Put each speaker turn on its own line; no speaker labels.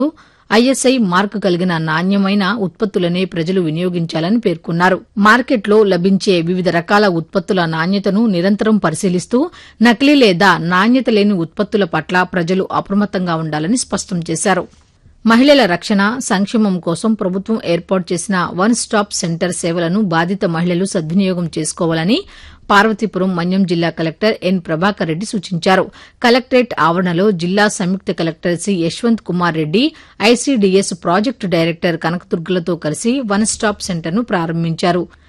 ISI mark కలిగిన నాణ్యమైన ఉత్పత్తులనే ప్రజలు వినియోగించాలని పేర్కొన్నారు మార్కెట్లో లభించే వివిధ రకాల ఉత్పత్తుల నాణ్యతను నిరంతరం పరిశీలిస్తూ నకిలీ లేదా నాణ్యత లేని ఉత్పత్తుల పట్ల ప్రజలు అప్రమత్తంగా ఉండాలని స్పష్టం చేశారు మహిళల రక్షణ సంక్షేమం కోసం ప్రభుత్వం ఏర్పాటు చేసిన వన్ స్టాప్ సెంటర్ సేవలను బాధిత మహిళలు సద్వినియోగం చేసుకోవాలని పార్వతీపురం మన్యం జిల్లా కలెక్టర్ ఎన్ ప్రభాకర్ రెడ్డి సూచించారు కలెక్టరేట్ ఆవరణలో జిల్లా సంయుక్త collector C Yashwanth Kumar Reddy ICDS project director కనకదుర్గలతో కలిసి వన్ స్టాప్ సెంటర్ను ప్రారంభించారు